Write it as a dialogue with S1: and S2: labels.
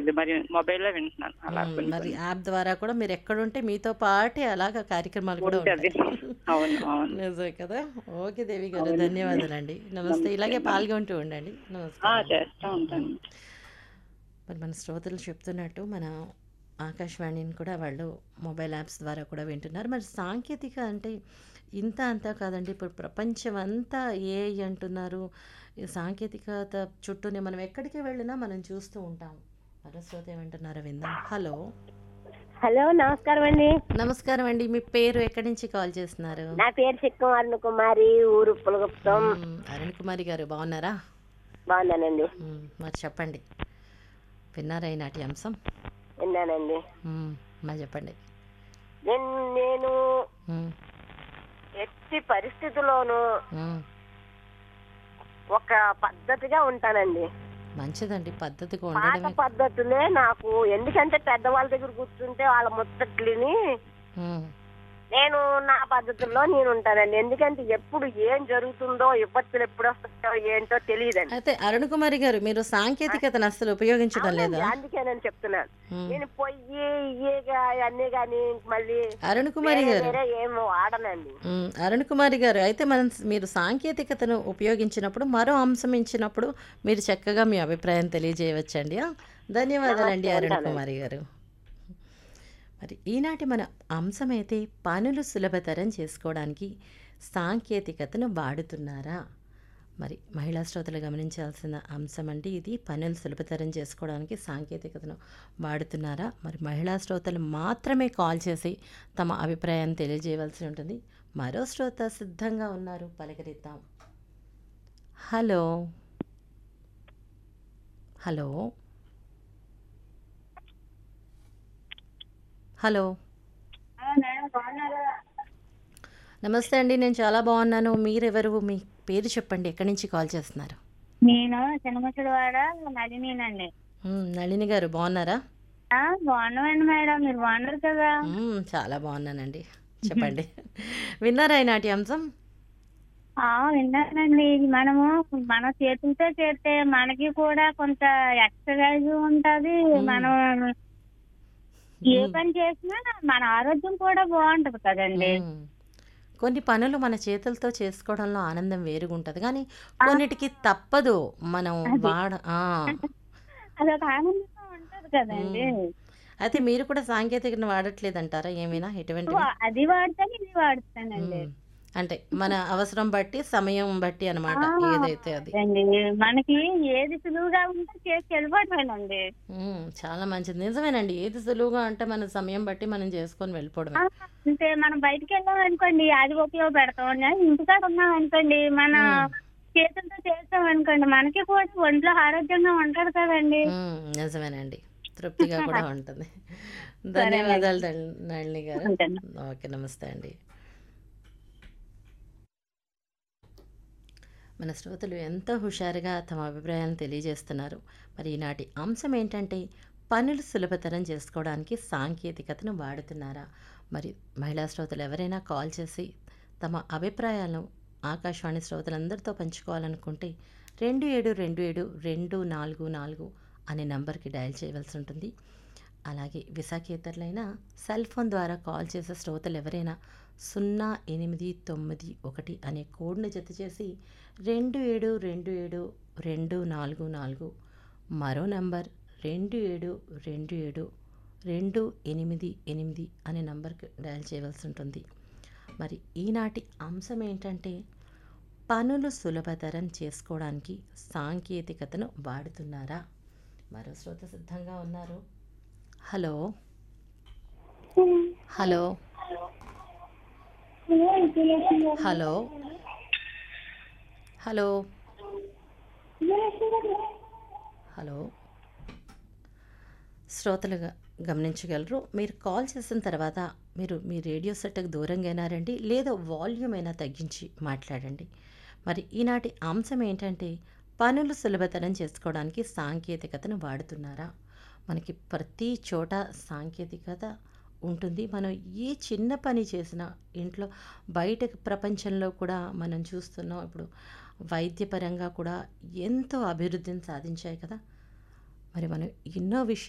S1: ఉంది మరి మొబైల్లో వింటున్నాను అలా
S2: ఉమ్,
S1: కొన్ని
S2: మరి
S1: కొన్ని.
S2: యాప్ ద్వారా కూడా మీరు ఎక్కడుంటే మీతో పాటే అలాగా కార్యక్రమాలు కూడా
S1: ఉంటది
S2: ఉంటాయి
S1: అవును అవును
S2: నిజమే కదా ఓకే దేవి గారు
S1: అవును.
S2: ధన్యవాదాలండి నమస్తే ఇలాగే పాల్గొంటూ ఉండండి
S1: ఆ,
S2: నమస్కారం
S1: చేస్తూ ఉంటాను
S2: మరి మన శ్రోతలు చెప్తున్నట్టు మన ఆకాశవాణిని కూడా వాళ్ళు మొబైల్ యాప్స్ ద్వారా కూడా వింటున్నారు మరి సాంకేతిక అంటే ఇంత అంతా కాదండి ఇప్పుడు ప్రపంచం అంతా ఏ అంటున్నారు ఈ సాంకేతికత చుట్టూనే మనం ఎక్కడికి వెళ్ళినా మనం చూస్తూ ఉంటాం మరో శ్రోత ఏమంటున్నారో విందాం హలో
S3: హలో నమస్కారం అండి
S2: నమస్కారం అండి మీ పేరు ఎక్కడి నుంచి కాల్ చేస్తున్నారు
S3: నా పేరు చిక్కమారిన కుమారి ఊరు పులగుప్తం
S2: మ్మ్, అరుణ్ కుమారి గారు బాగున్నారా
S3: బాగున్నానండి
S2: మ్మ్, మరి చెప్పండి విన్నారా ఈనాటి అంశం
S3: విన్నానండి
S2: మ్మ్, మరి చెప్పండి
S3: నేను నేను
S2: మ్మ్,
S3: ఎట్టి పరిస్థితుల్లోనూ
S2: మ్మ్.
S3: ఒక పద్ధతిగా ఉంటానండి
S2: మంచిదండి పద్ధతిగా
S3: పాత
S2: ఉండడమే
S3: పద్ధతులే నాకు ఎందుకంటే పెద్దవాళ్ళ దగ్గర కూర్చుంటే వాళ్ళ ముచ్చట్లిని
S2: మ్మ్.
S3: నేను నా పద్ధతుల్లో నేను ఉంటానండి ఎందుకంటే ఎప్పుడు ఏం జరుగుతుందో విపత్తులు ఎప్పుడు వస్తాయో ఏంటో తెలియదండి
S2: అయితే అరుణ్ కుమారి గారు మీరు సాంకేతికతను అసలు ఉపయోగించడం లేదా
S3: అందుకే నేను చెప్తున్నాను
S2: మ్మ్.
S3: నేను పొయ్యి ఇయ్యి అన్ని కానీ మళ్ళీ
S2: అరుణ్ కుమారి
S3: వేరే
S2: గారు
S3: వేరే ఏం వాడనండి
S2: మ్మ్. అరుణ్ కుమారి గారు అయితే మనం మీరు సాంకేతికతను ఉపయోగించినప్పుడు మరో అంశం ఇచ్చినప్పుడు మీరు చక్కగా మీ అభిప్రాయం తెలియజేయవచ్చండి ఆ? ధన్యవాదాలండి
S3: నమస్తే,
S2: అరుణ్
S3: ఉంటానండి.
S2: కుమారి గారు మరి ఈనాటి మన అంశం అయితే పనులు సులభతరం చేసుకోవడానికి సాంకేతికతను వాడుతున్నారా మరి మహిళా శ్రోతలు గమనించాల్సిన అంశం అంటే ఇది పనులు సులభతరం చేసుకోవడానికి సాంకేతికతను వాడుతున్నారా మరి మహిళా శ్రోతలు మాత్రమే కాల్ చేసి తమ అభిప్రాయాన్ని తెలియజేయవలసి ఉంటుంది మరో శ్రోత సిద్ధంగా ఉన్నారు పలకరిద్దాం హలో హలో హలో నమస్తే అండి నేను చాలా బాగున్నాను మీరెవరు మీ పేరు చెప్పండి ఎక్కడి నుంచి కాల్ చేస్తున్నారు
S4: నేను చిన్నముచ్చడివాడ నళినేనండి
S2: మ్మ్, నళిని గారు బాగున్నారా
S4: ఆ, బాగున్నామండి మేడం మీరు బాగున్నారు కదా
S2: మ్మ్, చాలా బాగున్నానండి చెప్పండి విన్నారా ఈనాటి అంశం
S4: ఆ విన్నానండి మనము మన చేతులతో చేస్తే మనకి కూడా కొంత ఎక్సర్సైజ్ ఉంటది మనం ఏ
S2: మ్మ్.
S4: పని చేసినా మన ఆరోగ్యం కూడా బాగుంటది కదండి
S2: మ్మ్. కొన్ని పనులు మన చేతులతో చేసుకోవడంలో ఆనందం వేరుగా ఉంటుంది కానీ కొన్నిటికి తప్పదు మనం
S4: అది.
S2: వాడ ఆ.
S4: అదొక ఆనందంగా ఉంటది కదండి
S2: మ్మ్. అయితే మీరు కూడా సాంకేతికను వాడట్లేదంటారా ఏమైనా ఎటువంటి
S4: వా- అది వాడతాను ఇది వాడతానండి
S2: అంటే మన అవసరం బట్టి సమయం బట్టి అన్నమాట
S4: ఆ,
S2: ఏదైతే అది
S4: అదండి మనకి ఏది సులువుగా ఉంటే చేసి వెళ్ళిపోవటమేనండి
S2: మ్మ్. చాలా మంచిది నిజమేనండి ఏది సులువుగా అంటే మన సమయం బట్టి మనం చేసుకొని వెళ్ళిపోవడమే
S4: ఆ, అంటే మనం బయటికి వెళ్ళాం అనుకోండి అది ఉపయోగపెడతాం ఇంటికాడ ఉన్నాం అనుకోండి మన
S2: మ్మ్.
S4: చేతులతో చేస్తాం అనుకోండి మనకి కూడా ఒంట్లో ఆరోగ్యంగా ఉంటది కదండి
S2: మ్మ్. నిజమేనండి తృప్తిగా కూడా ఉంటుంది ధన్యవాదాలు నళి- నళిని గారు
S4: ఉంటాను.
S2: ఓకే నమస్తే అండి మన శ్రోతలు ఎంతో హుషారుగా తమ అభిప్రాయాలను తెలియజేస్తున్నారు మరి ఈనాటి అంశం ఏంటంటే పనులు సులభతరం చేసుకోవడానికి సాంకేతికతను వాడుతున్నారా మరి మహిళా శ్రోతలు ఎవరైనా కాల్ చేసి తమ అభిప్రాయాలను ఆకాశవాణి శ్రోతలందరితో పంచుకోవాలనుకుంటే రెండు ఏడు రెండు ఏడు రెండు నాలుగు నాలుగు అనే నంబర్కి డయల్ చేయవలసి ఉంటుంది అలాగే విశాఖేతరులైన సెల్ ఫోన్ ద్వారా కాల్ చేసే శ్రోతలు ఎవరైనా సున్నా ఎనిమిది తొమ్మిది ఒకటి అనే కోడ్ను జత చేసి రెండు ఏడు రెండు ఏడు రెండు నాలుగు నాలుగు మరో నంబర్ రెండు ఏడు రెండు ఏడు రెండు ఎనిమిది ఎనిమిది అనే నంబర్కి డయల్ చేయవలసి ఉంటుంది మరి ఈనాటి అంశం ఏంటంటే పనులు సులభతరం చేసుకోవడానికి సాంకేతికతను వాడుతున్నారా మరో శ్రోత సిద్ధంగా ఉన్నారు hello hello hello hello hello శ్రోతలు గ- గమనించగలరు మీరు కాల్ చేసిన తర్వాత మీరు మీ రేడియో సెట్కి దూరంగా అయినా రండి లేదా వాల్యూమ్ అయినా తగ్గించి మాట్లాడండి మరి ఈనాటి అంశం ఏంటంటే పనులు సులభతరం చేసుకోవడానికి సాంకేతికతను వాడుతున్నారా మనకి ప్రతి చోట సాంకేతికత ఉంటుంది మనం ఏ చిన్న పని చేసినా ఇంట్లో బయట ప్రపంచంలో కూడా మనం చూస్తున్నాం ఇప్పుడు వైద్యపరంగా కూడా ఎంతో అభివృద్ధిని సాధించాయి కదా మరి మనం ఎన్నో విషయాలు